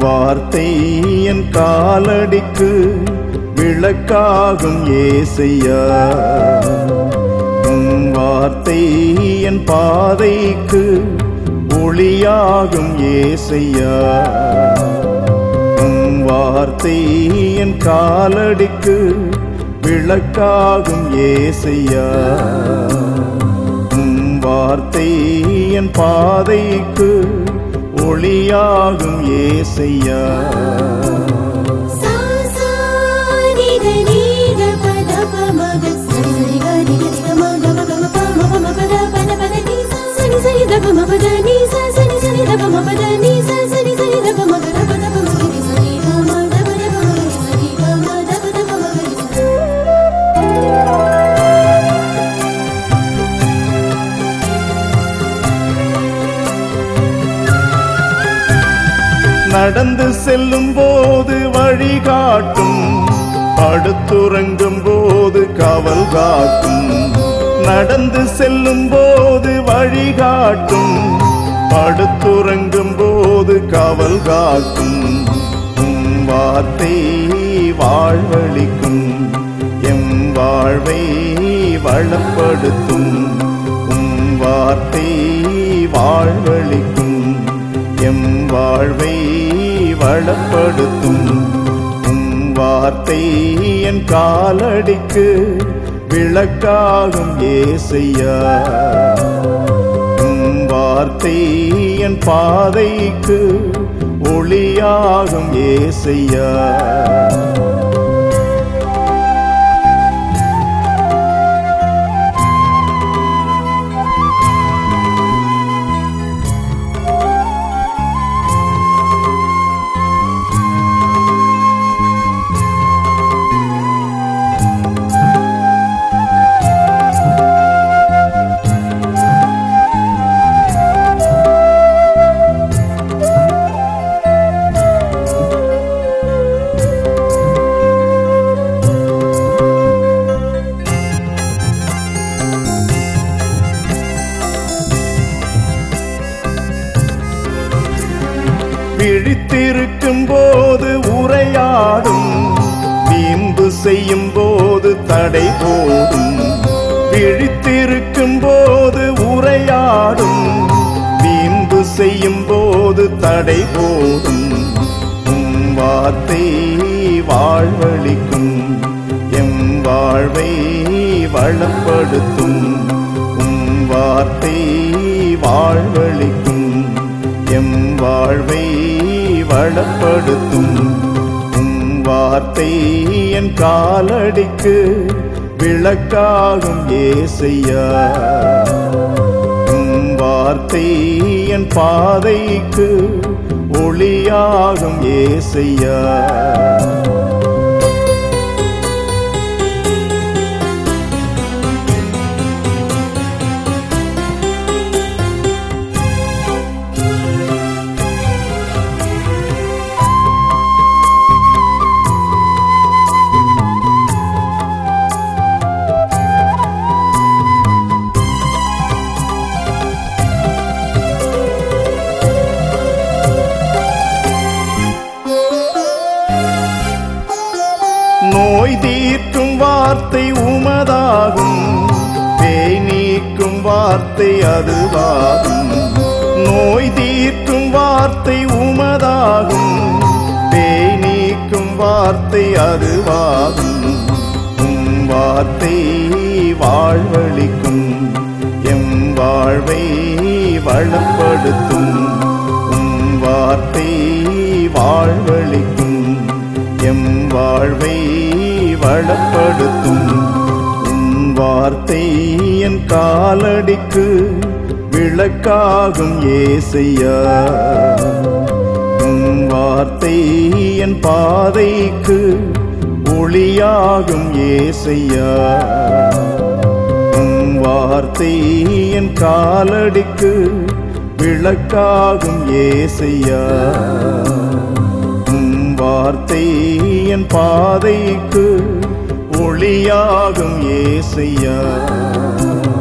வார்த்தை என் காலடிக்கு விளக்காகும் ஏசையா உம் வார்த்தை என் பாதைக்கு ஒளியாகும் ஏசையா உம் வார்த்தை என் காலடிக்கு விளக்காகும் ஏசையா உம் வார்த்தை என் பாதைக்கு ஒளியாகும் ஏசையா சா சா நீ த நீ த ப த ப ம க ச ரி க ரி க ரி க ம க ம க ம ப ம ப ம ப த ப த ப த நீ சா ச நீ ச நீ த ப ம ப த நீ சா ச நீ ச நீ த ப ம ப த நீ சா ச நீ ச நீ த ப ம க த ப த ப ம க ரி ச ரி க ம த ப த ப ம க ரி ச ரி க ம த ப த ப ம க ரி ச நடந்து செல்லும் போது வழிகாட்டும் படுத்துறங்கும் போது காவல் காக்கும் நடந்து செல்லும் போது வழிகாட்டும் படுத்துறங்கும் போது காவல் காக்கும் உம் வார்த்தை வாழ்வழிக்கும் எம் வாழ்வை வளப்படுத்தும் உம் வார்த்தை வாழ்வழிக்கும் எம் வாழ்வை வளப்படுத்தும் உம் வார்த்தை என் காலடிக்கு விளக்காகும் ஏசையா உம் வார்த்தை என் பாதைக்கு ஒளியாகும் ஏசையா விழித்திருக்கும் போது உரையாடும் வீம்பு செய்யும் போது தடை போடும் விழித்திருக்கும் போது உரையாடும் வீம்பு செய்யும் போது தடை போடும் உம் வார்த்தை வாழ்வழிக்கும் எம் வாழ்வை வளப்படுத்தும் உம் வார்த்தை வாழ்வழிக்கும் எம் வாழ்வை வளப்படுத்தும் உம் வார்த்தை என் காலடிக்கு விளக்காகும் ஏசையா உம் வார்த்தை என் பாதைக்கு ஒளியாகும் ஏசையா நோய் தீர்க்கும் வார்த்தை உமதாகும் பேய் நீக்கும் வார்த்தை அதுவாகும் நோய் தீர்க்கும் வார்த்தை உமதாகும் பேய் நீக்கும் வார்த்தை அதுவாகும் உம் வார்த்தை வாழ்வழிக்கும் எம் வாழ்வை வளப்படுத்தும் உம் வார்த்தை வாழ்வழிக்கும் எம் வாழ்வை வளப்படுத்தும் உம் வார்த்தை என் காலடிக்கு விளக்காகும் ஏசையா உம் வார்த்தை என் பாதைக்கு ஒளியாகும் ஏசையா உம் வார்த்தை என் காலடிக்கு விளக்காகும் ஏசையா உம் வார்த்தை என் பாதைக்கு ஒளியாகும் ஏசையா